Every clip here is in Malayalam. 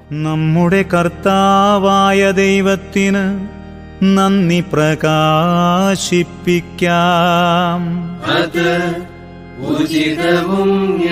നമ്മുടെ കർത്താവായ ദൈവത്തിന് നന്ദി പ്രകാശിപ്പിക്കാം അത് ഉചിതവും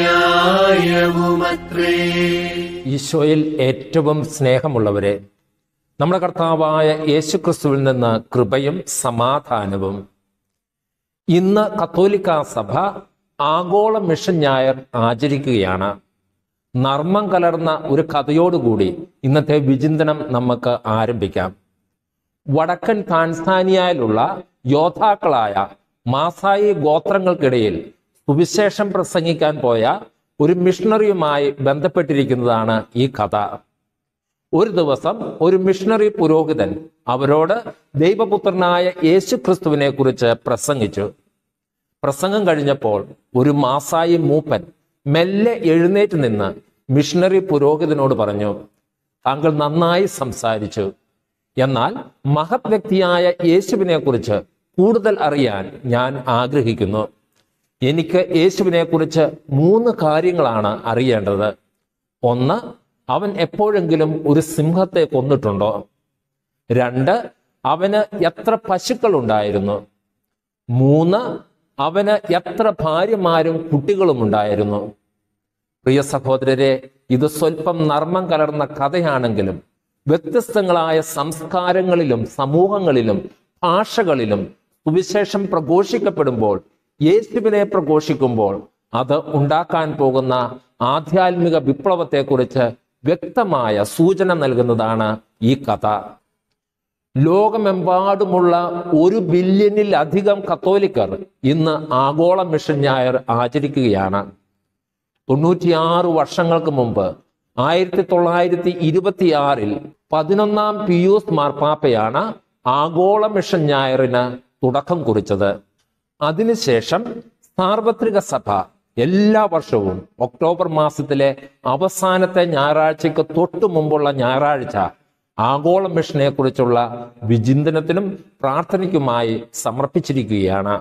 ന്യായവുമത്രേ ഈശോയിൽ ഏറ്റവും സ്നേഹമുള്ളവരെ നമ്മുടെ കർത്താവായ യേശുക്രിസ്തുവിൽ നിന്ന് കൃപയും സമാധാനവും ഇന്ന് കത്തോലിക്ക സഭ ആഗോള മിഷൻ ഞായർ ആചരിക്കുകയാണ് നർമ്മം കലർന്ന ഒരു കഥയോടുകൂടി ഇന്നത്തെ വിചിന്തനം നമുക്ക് ആരംഭിക്കാം വടക്കൻ താൻസാനിയയിലുള്ള യോദ്ധാക്കളായ മാസായി ഗോത്രങ്ങൾക്കിടയിൽ സുവിശേഷം പ്രസംഗിക്കാൻ പോയ ഒരു മിഷണറിയുമായി ബന്ധപ്പെട്ടിരിക്കുന്നതാണ് ഈ കഥ ഒരു ദിവസം ഒരു മിഷണറി പുരോഹിതൻ അവരോട് ദൈവപുത്രനായ യേശു ക്രിസ്തുവിനെ കുറിച്ച് പ്രസംഗിച്ചു പ്രസംഗം കഴിഞ്ഞപ്പോൾ ഒരു മാസായി മൂപ്പൻ മെല്ലെ എഴുന്നേറ്റ് നിന്ന് മിഷണറി പുരോഹിതനോട് പറഞ്ഞു താങ്കൾ നന്നായി സംസാരിച്ചു എന്നാൽ മഹത് വ്യക്തിയായ യേശുവിനെ കുറിച്ച് കൂടുതൽ അറിയാൻ ഞാൻ ആഗ്രഹിക്കുന്നു എനിക്ക് യേശുവിനെ കുറിച്ച് മൂന്ന് കാര്യങ്ങളാണ് അറിയേണ്ടത് ഒന്ന് അവൻ എപ്പോഴെങ്കിലും ഒരു സിംഹത്തെ കൊന്നിട്ടുണ്ടോ രണ്ട് അവന് എത്ര പശുക്കൾ ഉണ്ടായിരുന്നു മൂന്ന് അവന് എത്ര ഭാര്യമാരും കുട്ടികളും ഉണ്ടായിരുന്നു പ്രിയ സഹോദരരെ ഇത് സ്വല്പം നർമ്മം കലർന്ന കഥയാണെങ്കിലും വ്യത്യസ്തങ്ങളായ സംസ്കാരങ്ങളിലും സമൂഹങ്ങളിലും ഭാഷകളിലും സുവിശേഷം പ്രഘോഷിക്കപ്പെടുമ്പോൾ യേശുവിനെ പ്രഘോഷിക്കുമ്പോൾ അത് ഉണ്ടാക്കാൻ പോകുന്ന ആധ്യാത്മിക വിപ്ലവത്തെക്കുറിച്ച് വ്യക്തമായ സൂചന നൽകുന്നതാണ് ഈ കഥ ലോകമെമ്പാടുമുള്ള ഒരു ബില്യണിലധികം കത്തോലിക്കർ ഇന്ന് ആഗോള മിഷൻ ഞായർ ആചരിക്കുകയാണ് തൊണ്ണൂറ്റിയാറ് വർഷങ്ങൾക്ക് മുമ്പ് ആയിരത്തി തൊള്ളായിരത്തി ഇരുപത്തിയാറിൽ പതിനൊന്നാം പിയൂസ് മാർപ്പാപ്പയാണ് ആഗോള മിഷൻ ഞായറിന് തുടക്കം കുറിച്ചത് അതിനുശേഷം സാർവത്രിക സഭ എല്ലാ വർഷവും ഒക്ടോബർ മാസത്തിലെ അവസാനത്തെ ഞായറാഴ്ചയ്ക്ക് തൊട്ടു മുമ്പുള്ള ഞായറാഴ്ച ആഗോള മിഷനെ കുറിച്ചുള്ള വിചിന്തനത്തിനും പ്രാർത്ഥനയ്ക്കുമായി സമർപ്പിച്ചിരിക്കുകയാണ്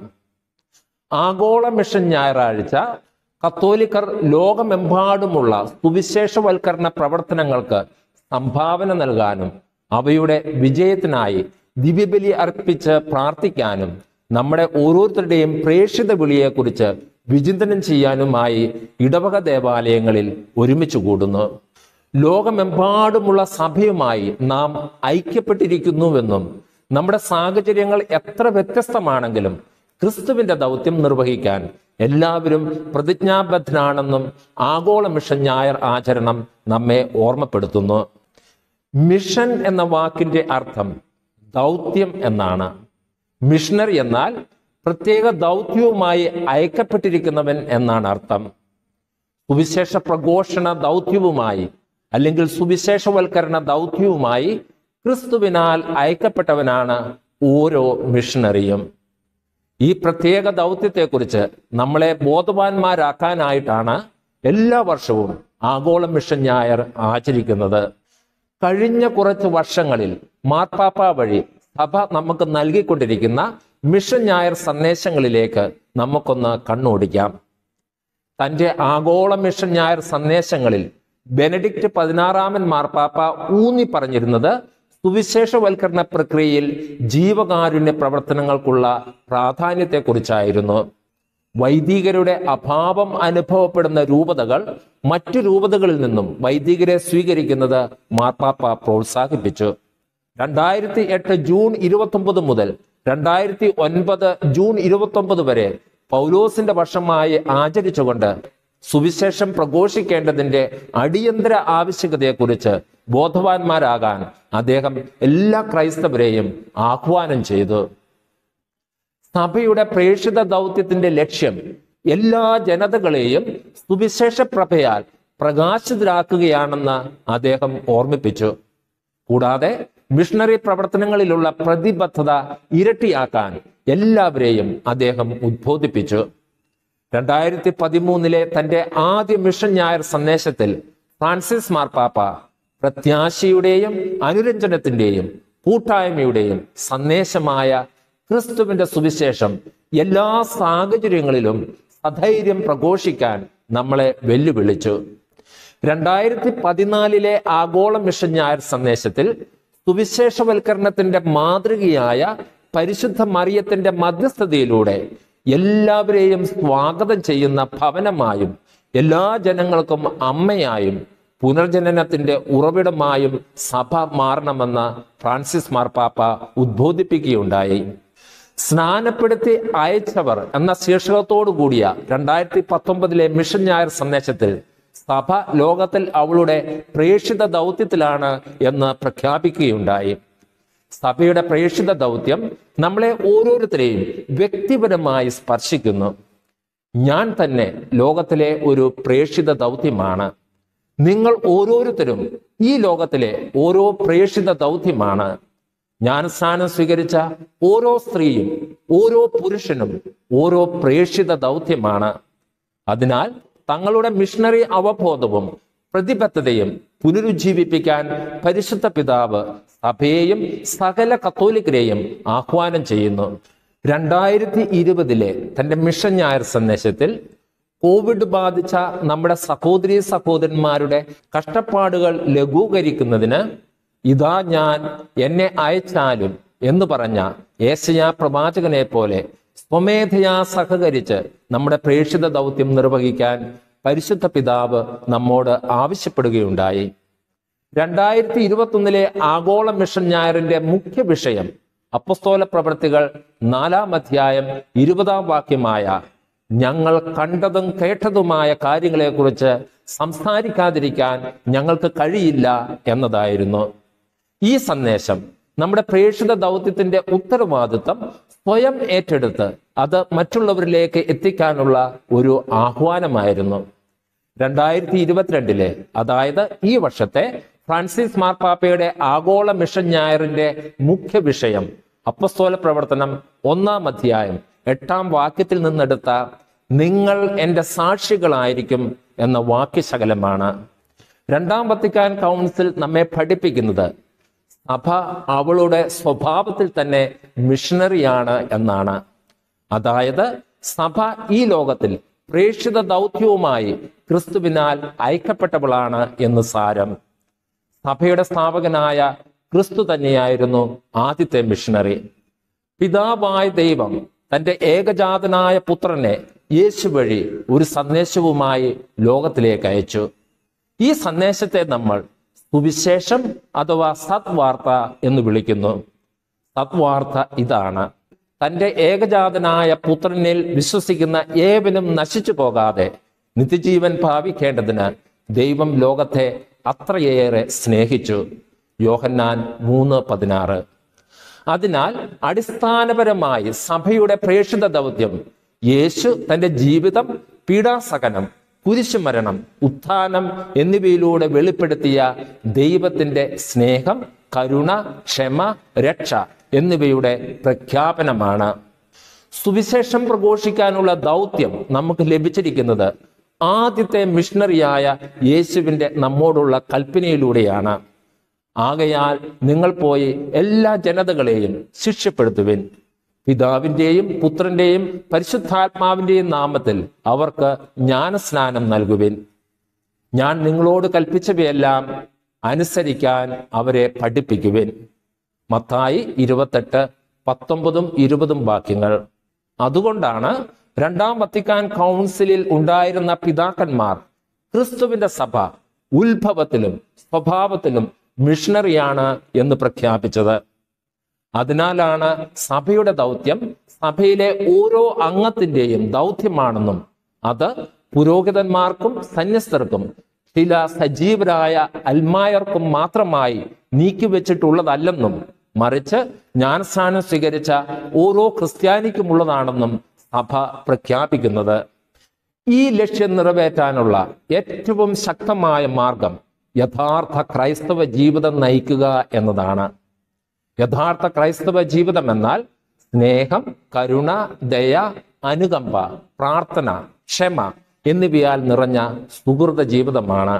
ആഗോള മിഷൻ ഞായറാഴ്ച കത്തോലിക്കർ ലോകമെമ്പാടുമുള്ള സുവിശേഷവൽക്കരണ പ്രവർത്തനങ്ങൾക്ക് സംഭാവന നൽകാനും അവയുടെ വിജയത്തിനായി ദിവ്യബലി അർപ്പിച്ച് പ്രാർത്ഥിക്കാനും നമ്മുടെ ഓരോരുത്തരുടെയും പ്രേക്ഷിത വിളിയെക്കുറിച്ച് വിചിന്തനം ചെയ്യാനുമായി ഇടവക ദേവാലയങ്ങളിൽ ഒരുമിച്ച് കൂടുന്നു ലോകമെമ്പാടുമുള്ള സഭയുമായി നാം ഐക്യപ്പെട്ടിരിക്കുന്നുവെന്നും നമ്മുടെ സാഹചര്യങ്ങൾ എത്ര വ്യത്യസ്തമാണെങ്കിലും ക്രിസ്തുവിന്റെ ദൗത്യം നിർവഹിക്കാൻ എല്ലാവരും പ്രതിജ്ഞാബദ്ധനാണെന്നും ആഗോള മിഷൻ ഞായർ ആചരണം നമ്മെ ഓർമ്മപ്പെടുത്തുന്നു മിഷൻ എന്ന വാക്കിന്റെ അർത്ഥം ദൗത്യം എന്നാണ് മിഷണറി എന്നാൽ പ്രത്യേക ദൗത്യവുമായി അയക്കപ്പെട്ടിരിക്കുന്നവൻ എന്നാണ് അർത്ഥം സുവിശേഷ പ്രഘോഷണ ദൗത്യവുമായി അല്ലെങ്കിൽ സുവിശേഷവൽക്കരണ ദൗത്യവുമായി ക്രിസ്തുവിനാൽ അയക്കപ്പെട്ടവനാണ് ഓരോ മിഷണറിയും ഈ പ്രത്യേക ദൗത്യത്തെക്കുറിച്ച് നമ്മളെ ബോധവാന്മാരാക്കാനായിട്ടാണ് എല്ലാ വർഷവും ആഗോള മിഷൻ ഞായർ ആചരിക്കുന്നത് കഴിഞ്ഞ കുറച്ച് വർഷങ്ങളിൽ മാർപ്പാപ്പ വഴി സഭ നമുക്ക് നൽകിക്കൊണ്ടിരിക്കുന്ന മിഷൻ ഞായർ സന്ദേശങ്ങളിലേക്ക് നമുക്കൊന്ന് കണ്ണോടിക്കാം തന്റെ ആഗോള മിഷൻ ഞായർ സന്ദേശങ്ങളിൽ ബെനഡിക്റ്റ് പതിനാറാമൻ മാർപ്പാപ്പ ഊന്നി പറഞ്ഞിരുന്നത് സുവിശേഷവൽക്കരണ പ്രക്രിയയിൽ ജീവകാരുണ്യ പ്രവർത്തനങ്ങൾക്കുള്ള പ്രാധാന്യത്തെക്കുറിച്ചായിരുന്നു വൈദികരുടെ അഭാവം അനുഭവപ്പെടുന്ന രൂപതകൾ മറ്റു രൂപതകളിൽ നിന്നും വൈദികരെ സ്വീകരിക്കുന്നത് മാർപ്പാപ്പ പ്രോത്സാഹിപ്പിച്ചു രണ്ടായിരത്തി എട്ട് ജൂൺ ഇരുപത്തി ഒമ്പത് മുതൽ രണ്ടായിരത്തി ഒൻപത് ജൂൺ ഇരുപത്തി ഒമ്പത് വരെ പൗലോസിന്റെ വർഷമായി ആചരിച്ചുകൊണ്ട് സുവിശേഷം പ്രഘോഷിക്കേണ്ടതിന്റെ അടിയന്തര ആവശ്യകതയെക്കുറിച്ച് ബോധവാന്മാരാകാൻ അദ്ദേഹം എല്ലാ ക്രൈസ്തവരെയും ആഹ്വാനം ചെയ്തു സഭയുടെ പ്രേക്ഷിത ദൗത്യത്തിന്റെ ലക്ഷ്യം എല്ലാ ജനതകളെയും സുവിശേഷ പ്രഭയാൽ പ്രകാശിതരാക്കുകയാണെന്ന് അദ്ദേഹം ഓർമ്മിപ്പിച്ചു കൂടാതെ മിഷണറി പ്രവർത്തനങ്ങളിലുള്ള പ്രതിബദ്ധത ഇരട്ടിയാക്കാൻ എല്ലാവരെയും അദ്ദേഹം ഉദ്ബോധിപ്പിച്ചു രണ്ടായിരത്തി പതിമൂന്നിലെ തന്റെ ആദ്യ മിഷൻ ഞായർ സന്ദേശത്തിൽ ഫ്രാൻസിസ് മാർപ്പാപ്പ പ്രത്യാശയുടെയും അനുരഞ്ജനത്തിന്റെയും കൂട്ടായ്മയുടെയും സന്ദേശമായ ക്രിസ്തുവിന്റെ സുവിശേഷം എല്ലാ സാഹചര്യങ്ങളിലും സധൈര്യം പ്രഘോഷിക്കാൻ നമ്മളെ വെല്ലുവിളിച്ചു രണ്ടായിരത്തി പതിനാലിലെ ആഗോള മിഷൻ ഞായർ സന്ദേശത്തിൽ സുവിശേഷവൽക്കരണത്തിന്റെ മാതൃകയായ പരിശുദ്ധ മറിയത്തിന്റെ മധ്യസ്ഥതയിലൂടെ എല്ലാവരെയും സ്വാഗതം ചെയ്യുന്ന ഭവനമായും എല്ലാ ജനങ്ങൾക്കും അമ്മയായും പുനർജനനത്തിന്റെ ഉറവിടമായും സഭ മാറണമെന്ന് ഫ്രാൻസിസ് മാർപ്പാപ്പ ഉദ്ബോധിപ്പിക്കുകയുണ്ടായി സ്നാനപ്പെടുത്തി അയച്ചവർ എന്ന ശീർഷകത്തോടു കൂടിയ രണ്ടായിരത്തി പത്തൊമ്പതിലെ മിഷൻ ഞായർ സന്ദേശത്തിൽ സഭ ലോകത്തിൽ അവളുടെ പ്രേക്ഷിത ദൗത്യത്തിലാണ് എന്ന് പ്രഖ്യാപിക്കുകയുണ്ടായി സഭയുടെ പ്രേക്ഷിത ദൗത്യം നമ്മളെ ഓരോരുത്തരെയും വ്യക്തിപരമായി സ്പർശിക്കുന്നു ഞാൻ തന്നെ ലോകത്തിലെ ഒരു പ്രേക്ഷിത ദൗത്യമാണ് നിങ്ങൾ ഓരോരുത്തരും ഈ ലോകത്തിലെ ഓരോ പ്രേക്ഷിത ദൗത്യമാണ് ജ്ഞാനസ്നാനം സ്വീകരിച്ച ഓരോ സ്ത്രീയും ഓരോ പുരുഷനും ഓരോ പ്രേക്ഷിത ദൗത്യമാണ് അതിനാൽ തങ്ങളുടെ മിഷണറി അവബോധവും പ്രതിബദ്ധതയും പുനരുജ്ജീവിപ്പിക്കാൻ പരിശുദ്ധ പിതാവ് സഭയെയും സകല കത്തോലിക്കരെയും ആഹ്വാനം ചെയ്യുന്നു രണ്ടായിരത്തി ഇരുപതിലെ തന്റെ മിഷൻ ഞായർ സന്ദേശത്തിൽ കോവിഡ് ബാധിച്ച നമ്മുടെ സഹോദരി സഹോദരന്മാരുടെ കഷ്ടപ്പാടുകൾ ലഘൂകരിക്കുന്നതിന് ഇതാ ഞാൻ എന്നെ അയച്ചാലും എന്ന് പറഞ്ഞ ഏശയാ പ്രവാചകനെ പോലെ സ്വമേധയാ സഹകരിച്ച് നമ്മുടെ പ്രേക്ഷിത ദൗത്യം നിർവഹിക്കാൻ പരിശുദ്ധ പിതാവ് നമ്മോട് ആവശ്യപ്പെടുകയുണ്ടായി രണ്ടായിരത്തി ഇരുപത്തൊന്നിലെ ആഗോള മിഷൻ ഞായറിന്റെ മുഖ്യ വിഷയം അപ്പസ്തോല പ്രവൃത്തികൾ നാലാം അധ്യായം ഇരുപതാം വാക്യമായ ഞങ്ങൾ കണ്ടതും കേട്ടതുമായ കാര്യങ്ങളെക്കുറിച്ച് സംസാരിക്കാതിരിക്കാൻ ഞങ്ങൾക്ക് കഴിയില്ല എന്നതായിരുന്നു ഈ സന്ദേശം നമ്മുടെ പ്രേക്ഷിത ദൗത്യത്തിന്റെ ഉത്തരവാദിത്വം സ്വയം ഏറ്റെടുത്ത് അത് മറ്റുള്ളവരിലേക്ക് എത്തിക്കാനുള്ള ഒരു ആഹ്വാനമായിരുന്നു രണ്ടായിരത്തി ഇരുപത്തിരണ്ടിലെ അതായത് ഈ വർഷത്തെ ഫ്രാൻസിസ് മാർപ്പാപ്പയുടെ ആഗോള മിഷൻ ഞായറിന്റെ മുഖ്യ വിഷയം അപ്പസ്തോല പ്രവർത്തനം ഒന്നാം അധ്യായം എട്ടാം വാക്യത്തിൽ നിന്നെടുത്ത നിങ്ങൾ എൻ്റെ സാക്ഷികളായിരിക്കും എന്ന വാക്യശകലമാണ് രണ്ടാം വത്തിക്കാൻ കൗൺസിൽ നമ്മെ പഠിപ്പിക്കുന്നത് സഭ അവളുടെ സ്വഭാവത്തിൽ തന്നെ മിഷണറിയാണ് എന്നാണ് അതായത് സഭ ഈ ലോകത്തിൽ പ്രേക്ഷിത ദൗത്യവുമായി ക്രിസ്തുവിനാൽ അയക്കപ്പെട്ടവളാണ് എന്ന് സാരം സഭയുടെ സ്ഥാപകനായ ക്രിസ്തു തന്നെയായിരുന്നു ആദ്യത്തെ മിഷണറി പിതാവായ ദൈവം തന്റെ ഏകജാതനായ പുത്രനെ യേശു വഴി ഒരു സന്ദേശവുമായി ലോകത്തിലേക്ക് അയച്ചു ഈ സന്ദേശത്തെ നമ്മൾ സുവിശേഷം അഥവാ സത്വാർത്ത എന്ന് വിളിക്കുന്നു സത്വാർത്ത ഇതാണ് തന്റെ ഏകജാതനായ പുത്രനിൽ വിശ്വസിക്കുന്ന ഏവനും നശിച്ചു പോകാതെ നിത്യജീവൻ ഭാവിക്കേണ്ടതിന് ദൈവം ലോകത്തെ അത്രയേറെ സ്നേഹിച്ചു യോഹന്നാൻ മൂന്ന് പതിനാറ് അതിനാൽ അടിസ്ഥാനപരമായി സഭയുടെ പ്രേക്ഷിത ദൗത്യം യേശു തന്റെ ജീവിതം പീഡാസകനം കുരിശുമരണം ഉത്ഥാനം എന്നിവയിലൂടെ വെളിപ്പെടുത്തിയ ദൈവത്തിന്റെ സ്നേഹം കരുണ ക്ഷമ രക്ഷ എന്നിവയുടെ പ്രഖ്യാപനമാണ് സുവിശേഷം പ്രഘോഷിക്കാനുള്ള ദൗത്യം നമുക്ക് ലഭിച്ചിരിക്കുന്നത് ആദ്യത്തെ മിഷണറിയായ യേശുവിന്റെ നമ്മോടുള്ള കൽപ്പനയിലൂടെയാണ് ആകയാൽ നിങ്ങൾ പോയി എല്ലാ ജനതകളെയും ശിക്ഷപ്പെടുത്തുവിൻ പിതാവിന്റെയും പുത്രന്റെയും പരിശുദ്ധാത്മാവിന്റെയും നാമത്തിൽ അവർക്ക് ജ്ഞാനസ്നാനം നൽകുവിൻ ഞാൻ നിങ്ങളോട് കൽപ്പിച്ചവയെല്ലാം അനുസരിക്കാൻ അവരെ പഠിപ്പിക്കുവിൻ മത്തായി ഇരുപത്തെട്ട് പത്തൊമ്പതും ഇരുപതും വാക്യങ്ങൾ അതുകൊണ്ടാണ് രണ്ടാം വത്തിക്കാൻ കൗൺസിലിൽ ഉണ്ടായിരുന്ന പിതാക്കന്മാർ ക്രിസ്തുവിന്റെ സഭ ഉത്ഭവത്തിലും സ്വഭാവത്തിലും മിഷണറിയാണ് എന്ന് പ്രഖ്യാപിച്ചത് അതിനാലാണ് സഭയുടെ ദൗത്യം സഭയിലെ ഓരോ അംഗത്തിന്റെയും ദൗത്യമാണെന്നും അത് പുരോഹിതന്മാർക്കും സന്യസ്തർക്കും ചില സജീവരായ അൽമായർക്കും മാത്രമായി നീക്കിവെച്ചിട്ടുള്ളതല്ലെന്നും മറിച്ച് ജ്ഞാനസ്നാനം സ്വീകരിച്ച ഓരോ ക്രിസ്ത്യാനിക്കുമുള്ളതാണെന്നും സഭ പ്രഖ്യാപിക്കുന്നത് ഈ ലക്ഷ്യം നിറവേറ്റാനുള്ള ഏറ്റവും ശക്തമായ മാർഗം യഥാർത്ഥ ക്രൈസ്തവ ജീവിതം നയിക്കുക എന്നതാണ് യഥാർത്ഥ ക്രൈസ്തവ ജീവിതം എന്നാൽ സ്നേഹം കരുണ ദയ അനുകമ്പ പ്രാർത്ഥന ക്ഷമ എന്നിവയാൽ നിറഞ്ഞ സുഹൃത ജീവിതമാണ്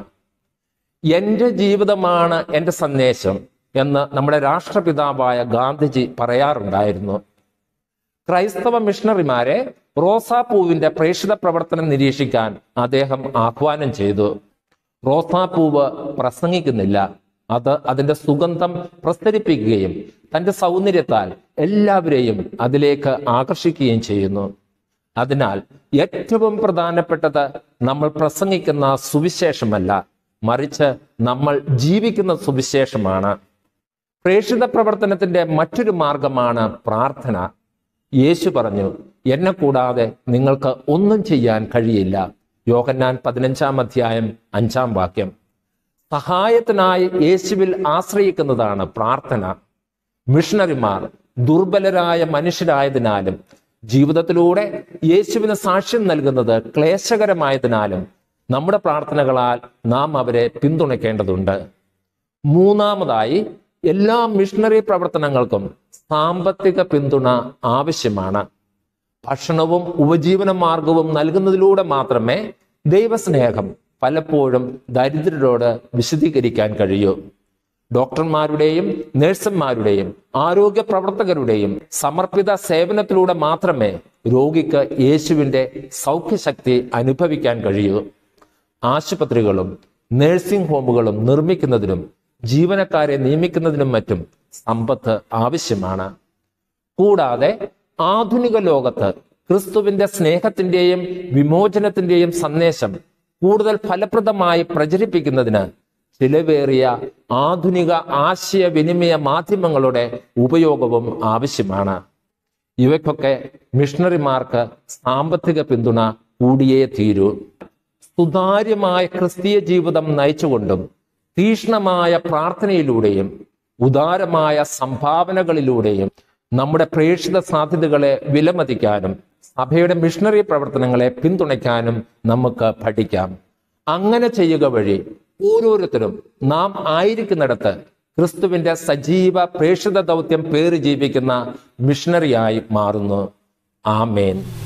എൻ്റെ ജീവിതമാണ് എൻ്റെ സന്ദേശം എന്ന് നമ്മുടെ രാഷ്ട്രപിതാവായ ഗാന്ധിജി പറയാറുണ്ടായിരുന്നു ക്രൈസ്തവ മിഷണറിമാരെ റോസാപ്പൂവിന്റെ പ്രേക്ഷിത പ്രവർത്തനം നിരീക്ഷിക്കാൻ അദ്ദേഹം ആഹ്വാനം ചെയ്തു റോസാപ്പൂവ് പ്രസംഗിക്കുന്നില്ല അത് അതിന്റെ സുഗന്ധം പ്രസരിപ്പിക്കുകയും തന്റെ സൗന്ദര്യത്താൽ എല്ലാവരെയും അതിലേക്ക് ആകർഷിക്കുകയും ചെയ്യുന്നു അതിനാൽ ഏറ്റവും പ്രധാനപ്പെട്ടത് നമ്മൾ പ്രസംഗിക്കുന്ന സുവിശേഷമല്ല മറിച്ച് നമ്മൾ ജീവിക്കുന്ന സുവിശേഷമാണ് പ്രേക്ഷിത പ്രവർത്തനത്തിന്റെ മറ്റൊരു മാർഗമാണ് പ്രാർത്ഥന യേശു പറഞ്ഞു എന്നെ കൂടാതെ നിങ്ങൾക്ക് ഒന്നും ചെയ്യാൻ കഴിയില്ല യോഹന്നാൻ പതിനഞ്ചാം അധ്യായം അഞ്ചാം വാക്യം സഹായത്തിനായി യേശുവിൽ ആശ്രയിക്കുന്നതാണ് പ്രാർത്ഥന മിഷണറിമാർ ദുർബലരായ മനുഷ്യരായതിനാലും ജീവിതത്തിലൂടെ യേശുവിന് സാക്ഷ്യം നൽകുന്നത് ക്ലേശകരമായതിനാലും നമ്മുടെ പ്രാർത്ഥനകളാൽ നാം അവരെ പിന്തുണയ്ക്കേണ്ടതുണ്ട് മൂന്നാമതായി എല്ലാ മിഷണറി പ്രവർത്തനങ്ങൾക്കും സാമ്പത്തിക പിന്തുണ ആവശ്യമാണ് ഭക്ഷണവും ഉപജീവന മാർഗവും നൽകുന്നതിലൂടെ മാത്രമേ ദൈവസ്നേഹം പലപ്പോഴും ദരിദ്രരോട് വിശദീകരിക്കാൻ കഴിയൂ ഡോക്ടർമാരുടെയും നഴ്സുമാരുടെയും ആരോഗ്യ പ്രവർത്തകരുടെയും സമർപ്പിത സേവനത്തിലൂടെ മാത്രമേ രോഗിക്ക് യേശുവിന്റെ സൗഖ്യശക്തി അനുഭവിക്കാൻ കഴിയൂ ആശുപത്രികളും നഴ്സിംഗ് ഹോമുകളും നിർമ്മിക്കുന്നതിനും ജീവനക്കാരെ നിയമിക്കുന്നതിനും മറ്റും സമ്പത്ത് ആവശ്യമാണ് കൂടാതെ ആധുനിക ലോകത്ത് ക്രിസ്തുവിന്റെ സ്നേഹത്തിന്റെയും വിമോചനത്തിന്റെയും സന്ദേശം കൂടുതൽ ഫലപ്രദമായി പ്രചരിപ്പിക്കുന്നതിന് ചിലവേറിയ ആധുനിക ആശയവിനിമയ മാധ്യമങ്ങളുടെ ഉപയോഗവും ആവശ്യമാണ് ഇവയ്ക്കൊക്കെ മിഷണറിമാർക്ക് സാമ്പത്തിക പിന്തുണ കൂടിയേ തീരൂ സുതാര്യമായ ക്രിസ്തീയ ജീവിതം നയിച്ചുകൊണ്ടും തീക്ഷ്ണമായ പ്രാർത്ഥനയിലൂടെയും ഉദാരമായ സംഭാവനകളിലൂടെയും നമ്മുടെ പ്രേക്ഷിത സാധ്യതകളെ വിലമതിക്കാനും സഭയുടെ മിഷണറി പ്രവർത്തനങ്ങളെ പിന്തുണയ്ക്കാനും നമുക്ക് പഠിക്കാം അങ്ങനെ ചെയ്യുക വഴി ഓരോരുത്തരും നാം ആയിരിക്കുന്നിടത്ത് ക്രിസ്തുവിന്റെ സജീവ പ്രേക്ഷിത ദൗത്യം പേറി ജീവിക്കുന്ന മിഷണറിയായി മാറുന്നു ആമേൻ